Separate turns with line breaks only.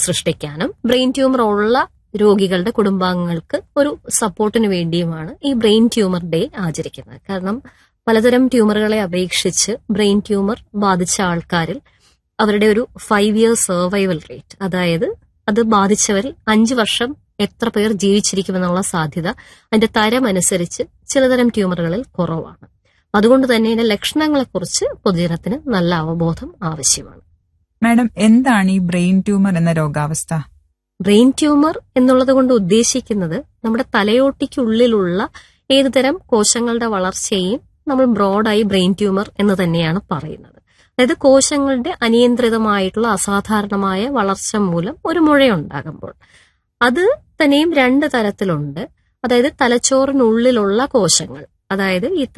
സൃഷ്ടിക്കാനും brain tumour ഉള്ള രോഗികളുടെ കുടുംബാംഗങ്ങൾക്ക് ഒരു സപ്പോർട്ടിന് വേണ്ടിയുമാണ് ഈ ബ്രെയിൻ ട്യൂമർ ഡേ ആചരിക്കുന്നത് കാരണം പലതരം ട്യൂമറുകളെ അപേക്ഷിച്ച് ബ്രെയിൻ ട്യൂമർ ബാധിച്ച ആൾക്കാരിൽ അവരുടെ ഒരു ഫൈവ് ഇയർ സർവൈവൽ റേറ്റ് അതായത് അത് ബാധിച്ചവരിൽ അഞ്ചു വർഷം എത്ര പേർ ജീവിച്ചിരിക്കുമെന്നുള്ള സാധ്യത അതിന്റെ തരം അനുസരിച്ച് ചിലതരം ട്യൂമറുകളിൽ കുറവാണ് അതുകൊണ്ട് തന്നെ ഇതിന്റെ ലക്ഷണങ്ങളെക്കുറിച്ച് പൊതുജനത്തിന് നല്ല അവബോധം ആവശ്യമാണ്
മാഡം എന്താണ് ഈ ബ്രെയിൻ ട്യൂമർ എന്ന രോഗാവസ്ഥ
ബ്രെയിൻ ട്യൂമർ എന്നുള്ളത് കൊണ്ട് ഉദ്ദേശിക്കുന്നത് നമ്മുടെ തലയോട്ടിക്കുള്ളിലുള്ള ഏതുതരം കോശങ്ങളുടെ വളർച്ചയെയും നമ്മൾ ബ്രോഡായി ബ്രെയിൻ ട്യൂമർ എന്ന് തന്നെയാണ് പറയുന്നത് അതായത് കോശങ്ങളുടെ അനിയന്ത്രിതമായിട്ടുള്ള അസാധാരണമായ വളർച്ച മൂലം ഒരു മുഴയുണ്ടാകുമ്പോൾ അത് തന്നെയും രണ്ട് തരത്തിലുണ്ട് അതായത് തലച്ചോറിനുള്ളിലുള്ള കോശങ്ങൾ അതായത് ഈ